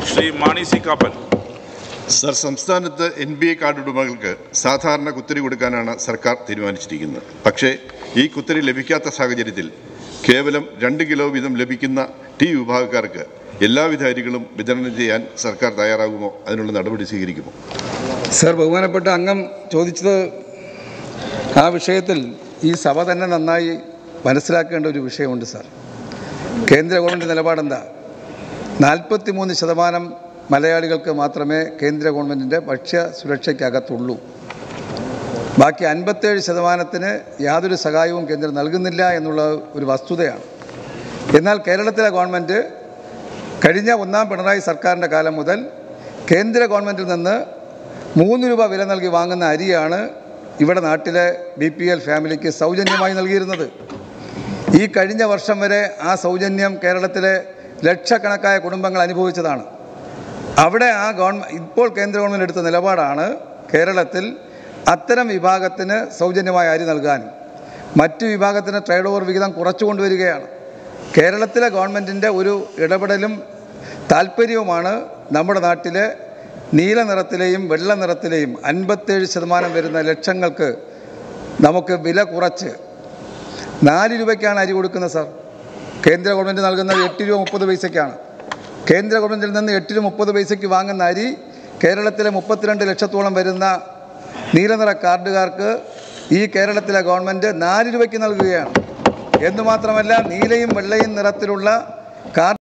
Shri Mani C Kappan sir സംസ്ഥാനത്ത് N B A card ഉടമകൾക്ക് സാധാരണ കുത്തരി കൊടുക്കാനാണ് സർക്കാർ തീരുമാനിച്ചിരിക്കുന്നത് പക്ഷേ ഈ കുത്തരി ലഭിക്കാത്ത സാഹചര്യത്തിൽ കേവലം രണ്ട് കിലോ വീതം ലഭിക്കുന്ന ടി വിഭാഗക്കാർക്ക് എല്ലാവിധ അരികളും വിതരണം ചെയ്യാൻ സർക്കാർ തയ്യാറാകുമോ അതിനുള്ള നടപടി സ്വീകരിക്കുമോ സർ ബഹുമാനപ്പെട്ട അംഗം ചോദിച്ചത് ആ വിഷയത്തിൽ ഈ സഭ തന്നെ നന്നായി മനസ്സിലാക്കേണ്ട ഒരു വിഷയമുണ്ട് സാർ കേന്ദ്ര ഗവൺമെൻറ് നിലപാടെന്താ നാൽപ്പത്തി മൂന്ന് ശതമാനം മലയാളികൾക്ക് മാത്രമേ കേന്ദ്ര ഗവൺമെൻറ്റിൻ്റെ ഭക്ഷ്യ സുരക്ഷയ്ക്കകത്തുള്ളൂ ബാക്കി അൻപത്തേഴ് ശതമാനത്തിന് യാതൊരു സഹായവും കേന്ദ്രം നൽകുന്നില്ല എന്നുള്ള ഒരു വസ്തുതയാണ് എന്നാൽ കേരളത്തിലെ ഗവൺമെൻറ് കഴിഞ്ഞ ഒന്നാം പിണറായി സർക്കാരിൻ്റെ കാലം മുതൽ കേന്ദ്ര ഗവൺമെൻറ്റിൽ നിന്ന് മൂന്ന് രൂപ വില നൽകി വാങ്ങുന്ന അരിയാണ് ഇവിടെ നാട്ടിലെ ബി പി എൽ ഫാമിലിക്ക് സൗജന്യമായി നൽകിയിരുന്നത് ഈ കഴിഞ്ഞ വർഷം വരെ ആ സൗജന്യം കേരളത്തിലെ ലക്ഷക്കണക്കായ കുടുംബങ്ങൾ അനുഭവിച്ചതാണ് അവിടെ ആ ഗവൺമെൻറ് ഇപ്പോൾ കേന്ദ്ര ഗവൺമെൻറ് എടുത്ത നിലപാടാണ് കേരളത്തിൽ അത്തരം വിഭാഗത്തിന് സൗജന്യമായ അരി നൽകാനും മറ്റു വിഭാഗത്തിന് ട്രേഡ് ഓവർ വിഹിതം കുറച്ചു കൊണ്ടുവരികയാണ് കേരളത്തിലെ ഗവൺമെൻറ്റിൻ്റെ ഒരു ഇടപെടലും താല്പര്യവുമാണ് നമ്മുടെ നാട്ടിലെ നീല നിറത്തിലെയും വെള്ള നിറത്തിലെയും അൻപത്തേഴ് ശതമാനം വരുന്ന ലക്ഷങ്ങൾക്ക് നമുക്ക് വില കുറച്ച് നാല് രൂപയ്ക്കാണ് അരി കൊടുക്കുന്നത് സാർ കേന്ദ്ര ഗവൺമെൻറ് നൽകുന്നത് എട്ട് രൂപ മുപ്പത് പൈസയ്ക്കാണ് കേന്ദ്ര ഗവൺമെൻറ്റിൽ നിന്ന് എട്ട് രൂപ മുപ്പത് പൈസയ്ക്ക് വാങ്ങുന്ന അരി കേരളത്തിലെ മുപ്പത്തിരണ്ട് ലക്ഷത്തോളം വരുന്ന നീലനിറ കാർഡുകാർക്ക് ഈ കേരളത്തിലെ ഗവൺമെൻറ് നാല് രൂപയ്ക്ക് നൽകുകയാണ് എന്ന് മാത്രമല്ല നീലയും വെള്ളയും നിറത്തിലുള്ള കാർഡ്